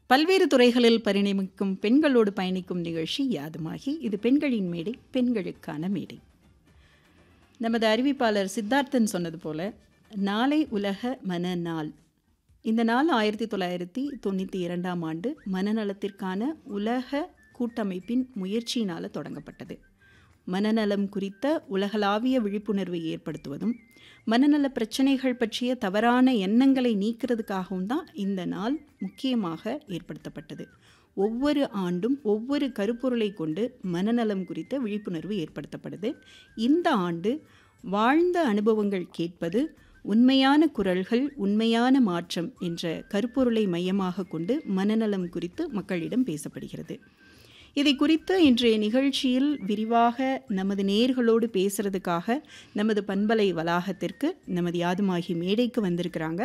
பல்வேறு துறைகளில் பரிணமிக்கும் பெண்களோடு பயணிக்கும் நிகழ்ச்சி யாதுமாகி இது பெண்களின் மேடை பெண்களுக்கான மேடை நமது அறிவிப்பாளர் சித்தார்த்தன் சொன்னது போல நாளை உலக மன நாள் இந்த நாள் ஆயிரத்தி தொள்ளாயிரத்தி தொண்ணூற்றி இரண்டாம் ஆண்டு மனநலத்திற்கான உலக கூட்டமைப்பின் முயற்சியினால் தொடங்கப்பட்டது மனநலம் குறித்த உலகளாவிய விழிப்புணர்வை ஏற்படுத்துவதும் மனநல பிரச்சனைகள் பற்றிய தவறான எண்ணங்களை நீக்கிறதுக்காகவும் தான் இந்த நாள் முக்கியமாக ஏற்படுத்தப்பட்டது ஒவ்வொரு ஆண்டும் ஒவ்வொரு கருப்பொருளை கொண்டு மனநலம் குறித்த விழிப்புணர்வு ஏற்படுத்தப்படுது இந்த ஆண்டு வாழ்ந்த அனுபவங்கள் கேட்பது உண்மையான குரல்கள் உண்மையான மாற்றம் என்ற கருப்பொருளை மையமாக கொண்டு மனநலம் குறித்து மக்களிடம் பேசப்படுகிறது இதை குறித்து இன்றைய நிகழ்ச்சியில் விரிவாக நமது நேர்களோடு பேசுறதுக்காக நமது பண்பலை வளாகத்திற்கு நமது யாதுமாகி மேடைக்கு வந்திருக்கிறாங்க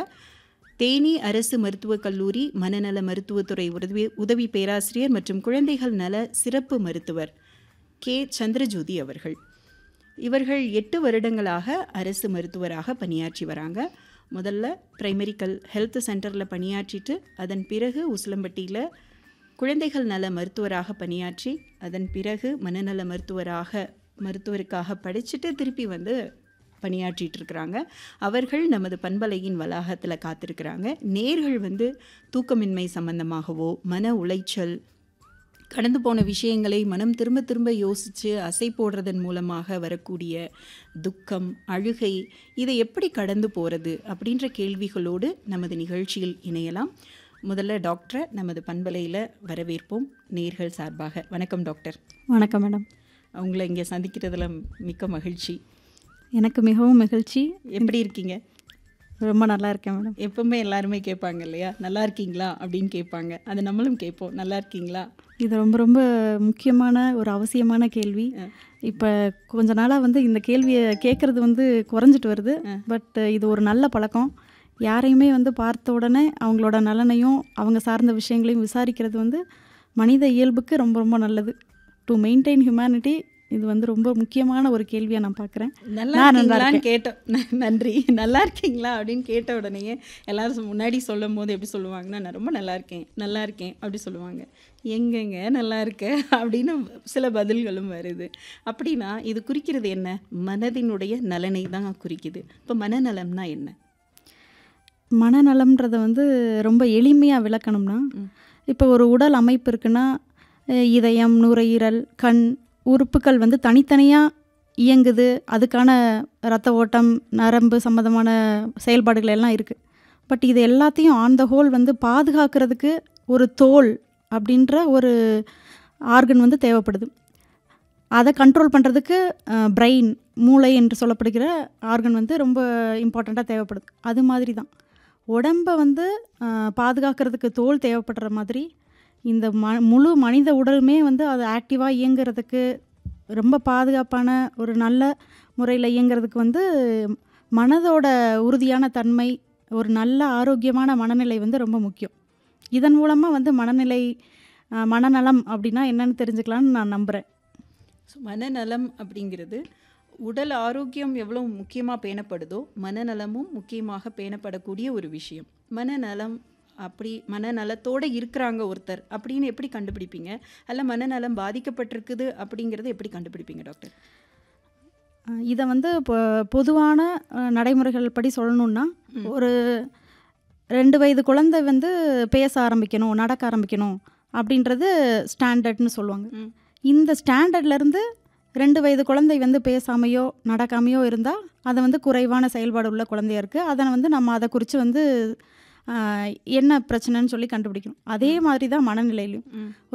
தேனி அரசு மருத்துவக் கல்லூரி மனநல மருத்துவத்துறை உதவி உதவி பேராசிரியர் மற்றும் குழந்தைகள் நல சிறப்பு மருத்துவர் கே சந்திரஜோதி அவர்கள் இவர்கள் எட்டு வருடங்களாக அரசு மருத்துவராக பணியாற்றி வராங்க முதல்ல பிரைமரிக்கல் ஹெல்த் சென்டரில் பணியாற்றிட்டு அதன் பிறகு உசிலம்பட்டியில் குழந்தைகள் நல மருத்துவராக பணியாற்றி அதன் பிறகு மனநல மருத்துவராக மருத்துவருக்காக படிச்சுட்டு திருப்பி வந்து பணியாற்றிட்டு இருக்கிறாங்க அவர்கள் நமது பண்பலையின் வளாகத்தில் காத்திருக்கிறாங்க நேர்கள் வந்து தூக்கமின்மை சம்பந்தமாகவோ மன உளைச்சல் கடந்து போன விஷயங்களை மனம் திரும்ப திரும்ப யோசித்து அசை போடுறதன் மூலமாக வரக்கூடிய துக்கம் அழுகை இதை எப்படி கடந்து போகிறது அப்படின்ற கேள்விகளோடு நமது நிகழ்ச்சியில் இணையலாம் முதல்ல டாக்டரை நமது பண்பலையில் வரவேற்போம் நேர்கள் சார்பாக வணக்கம் டாக்டர் வணக்கம் மேடம் அவங்கள இங்கே சந்திக்கிறதுல மிக்க மகிழ்ச்சி எனக்கு மிகவும் மகிழ்ச்சி எப்படி இருக்கீங்க ரொம்ப நல்லா இருக்கேன் மேடம் எப்பவுமே எல்லாருமே கேட்பாங்க இல்லையா நல்லா இருக்கீங்களா அப்படின்னு கேட்பாங்க அது நம்மளும் கேட்போம் நல்லா இருக்கீங்களா இது ரொம்ப ரொம்ப முக்கியமான ஒரு அவசியமான கேள்வி இப்போ கொஞ்ச நாளாக வந்து இந்த கேள்வியை கேட்குறது வந்து குறைஞ்சிட்டு வருது பட் இது ஒரு நல்ல பழக்கம் யாரையுமே வந்து பார்த்த உடனே அவங்களோட நலனையும் அவங்க சார்ந்த விஷயங்களையும் விசாரிக்கிறது வந்து மனித இயல்புக்கு ரொம்ப ரொம்ப நல்லது டு மெயின்டைன் ஹியூமனிட்டி இது வந்து ரொம்ப முக்கியமான ஒரு கேள்வியாக நான் பார்க்குறேன் நல்லா நான் நல்லா இருக்கீங்களான்னு கேட்டோம் ந- நன்றி நல்லா இருக்கீங்களா அப்படின்னு கேட்ட உடனேயே எல்லாரும் சொ- முன்னாடி சொல்லும் போது எப்படி சொல்லுவாங்கன்னா நான் ரொம்ப நல்லா இருக்கேன் நல்லா இருக்கேன் அப்படி சொல்லுவாங்க எங்கெங்க நல்லா இருக்க அப்படின்னு சில பதில்களும் வருது அப்படின்னா இது குறிக்கிறது என்ன மனதினுடைய நலனை தான் குறிக்குது இப்போ மனநலம்னா என்ன மனநலம்ன்றதை வந்து ரொம்ப எளிமையாக விளக்கணும்னா இப்போ ஒரு உடல் அமைப்பு இருக்குன்னா அஹ் இதயம் நுரையீரல் கண் உறுப்புகள் வந்து தனித்தனியாக இயங்குது அதுக்கான இரத்த ஓட்டம் நரம்பு சம்மந்தமான செயல்பாடுகள் எல்லாம் இருக்குது பட் இது எல்லாத்தையும் ஆன் த ஹோல் வந்து பாதுகாக்கிறதுக்கு ஒரு தோல் அப்படின்ற ஒரு ஆர்கன் வந்து தேவைப்படுது அதை கண்ட்ரோல் பண்ணுறதுக்கு பிரெயின் மூளை என்று சொல்லப்படுகிற ஆர்கன் வந்து ரொம்ப இம்பார்ட்டண்ட்டாக தேவைப்படுது அது மாதிரி தான் உடம்பை வந்து அஹ், பாதுகாக்கிறதுக்கு தோல் தேவைப்படுற மாதிரி இந்த ம முழு மனித உடலுமே வந்து அது ஆக்டிவாக இயங்குறதுக்கு ரொம்ப பாதுகாப்பான ஒரு நல்ல முறையில் இயங்குறதுக்கு வந்து மனதோட உறுதியான தன்மை ஒரு நல்ல ஆரோக்கியமான மனநிலை வந்து ரொம்ப முக்கியம் இதன் மூலமாக வந்து மனநிலை அஹ், மனநலம் அப்படின்னா என்னன்னு தெரிஞ்சுக்கலான்னு நான் நம்புகிறேன் ஸோ மனநலம் அப்படிங்கிறது உடல் ஆரோக்கியம் எவ்வளோ முக்கியமாக பேணப்படுதோ மனநலமும் முக்கியமாக பேணப்படக்கூடிய ஒரு விஷயம் மனநலம் அப்படி மனநலத்தோடு இருக்கிறாங்க ஒருத்தர் அப்படின்னு எப்படி கண்டுபிடிப்பீங்க அல்ல மனநலம் பாதிக்கப்பட்டிருக்குது அப்படிங்கிறத எப்படி கண்டுபிடிப்பீங்க டாக்டர் அஹ் இதை வந்து இப்போ பொதுவான அஹ், நடைமுறைகள் படி சொல்லணும்னா ஒரு ரெண்டு வயது குழந்தை வந்து பேச ஆரம்பிக்கணும் நடக்க ஆரம்பிக்கணும் அப்படின்றது ஸ்டாண்டர்ட்னு சொல்லுவாங்க ம். இந்த ஸ்டாண்டர்ட்லேருந்து ரெண்டு வயது குழந்தை வந்து பேசாமையோ நடக்காமையோ இருந்தால் அதை வந்து குறைவான செயல்பாடு உள்ள குழந்தையா இருக்குது அதை வந்து நம்ம அதை குறித்து வந்து அஹ், என்ன பிரச்சனைன்னு சொல்லி கண்டுபிடிக்கணும் அதே மாதிரி தான் மனநிலையிலையும்